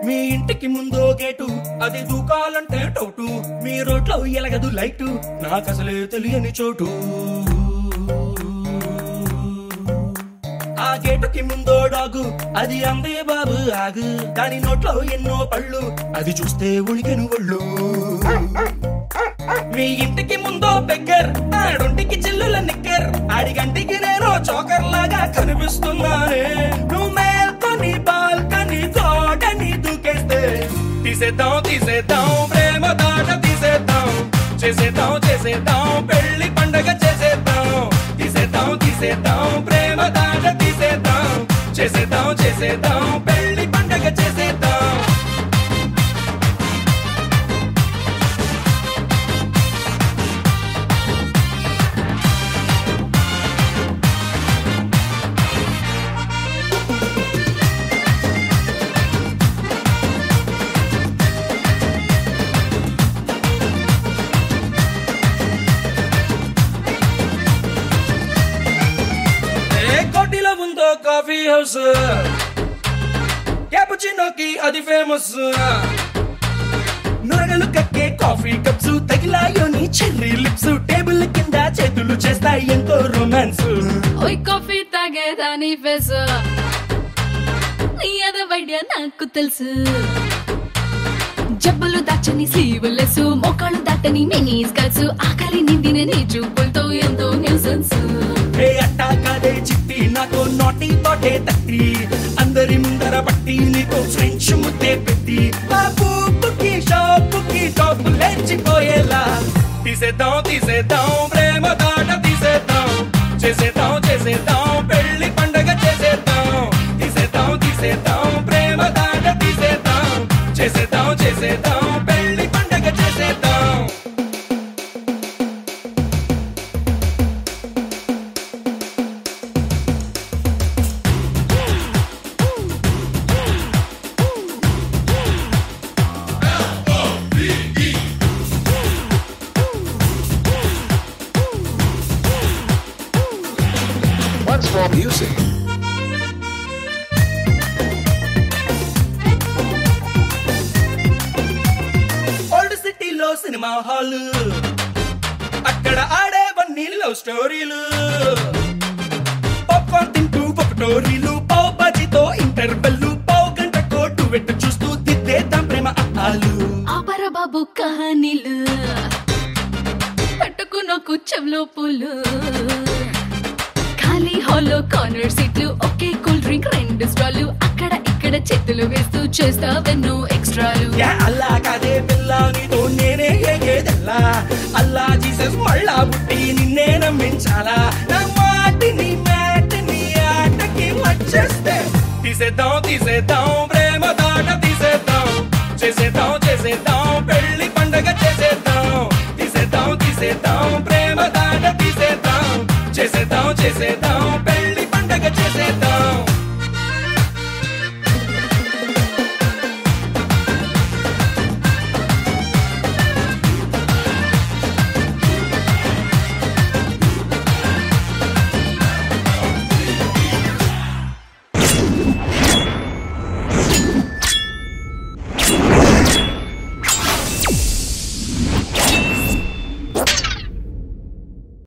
మీ ఇంటికి ముందో గేటు అది దూకాలంటే టౌటు మీ రోడ్లో ఎలగదు లైటు నాకు అసలే తెలియని చోటు ఆ గేటుకి ముందో డాగు అది అందే బాబు ఆగు దాని నోట్లో ఎన్నో పళ్ళు అది చూస్తే ఉణికెను ఒళ్ళు మీ ఇంటికి ముందో బెగ్గర్ ఆడొంటికి చిల్లుల నిక్కర్ ఆడిగంటికి నేను చోకర్ లాగా కనిపిస్తున్నానే నువ్వు మేల్కొని బాల్కని తోటని దూకేస్తే తీసేద్దాం తీసేద్దాం ప్రేమ దాట తీసేద్దాం చేసేద్దాం చేసేద్దాం పెళ్లి పండగ చేసేద్దాం తీసేద్దాం తీసేద్దాం ప్రేమ దాట తీసేద్దాం చేసేద్దాం చేసేద్దాం పెళ్లి పండగ చేసేద్దాం ఏ కోటిలో ఉందో కాఫీ హౌస్ క్యాపుచినోకి అది ఫేమస్ నురగలు కక్కే కాఫీ కప్స్ తగిలాయోని చెర్రీ లిప్స్ టేబుల్ కింద చేతులు చేస్తాయి ఎంతో రొమాన్స్ ఓయ్ కాఫీ తాగేదాని ఫేస్ నీ అద వైద్య నాకు తెలుసు జబ్బులు దాచని స్లీవులెస్ మోకాళ్ళు దాటని మినీ స్కర్ట్స్ ఆకలి నిందిన నీ చూపులతో ఎంతో న్యూసెన్స్ ఏ అట్టా కాదే చిట్టి నాతో నాటి తోటే తట్టి అందరి ముందర పట్టి నీతో ఫ్రెంచ్ ముద్దే పెట్టి ఆ పూపుకి షాపుకి టాపు లేచిపోయేలా తీసేద్దాం తీసేద్దాం ప్రేమ దాట తీసేద్దాం చేసేద్దాం చేసేద్దాం పెళ్లి పండగ చేసేద్దాం తీసేద్దాం తీసేద్దాం ప్రేమ దాట తీసేద్దాం చేసేద్దాం చేసేద్దాం పెళ్లి పండగ చేసేద్దాం What's more music? ఓల్డ్ సిటీలో సినిమా హాల్ అక్కడ ఆడేవన్నీ లవ్ స్టోరీలు పాప్కార్న్ తింటూ ఒకటోరీలు పావు బాజీతో ఇంటర్వెల్లు పావు గంట కోటు వెట్టు చూస్తూ దిద్దేద్దాం ప్రేమ అప్పాలు ఆపర బాబు కహానీలు పట్టుకున్న కుచ్చంలో పూలు ఖాళీ హాల్లో కార్నర్ సీట్లు ఒకే కూల్ డ్రింక్ రెండు స్టాలు అక్కడ ఇక్కడ చేతులు వేస్తూ చేస్తావెన్నో ఎక్స్ట్రాలు యా అల్లా కాదే పిల్ల నీతో నేనే ఏగేదల్లా అల్లా జీసస్ మళ్ళా పుట్టి నిన్నే నమ్మించాలా నా మాటిని మాటిని ఆటకి వచ్చేస్తే తీసేద్దాం తీసేద్దాం ప్రేమ దాట తీసేద్దాం చేసేద్దాం చేసేద్దాం పెళ్లి పండగ చేసేద్దాం తీసేద్దాం తీసేద్దాం ప్రేమ దాట తీసేద్దాం చేసేద్దాం చేసేద్దాం పెళ్లి పండగ చేసేద్దాం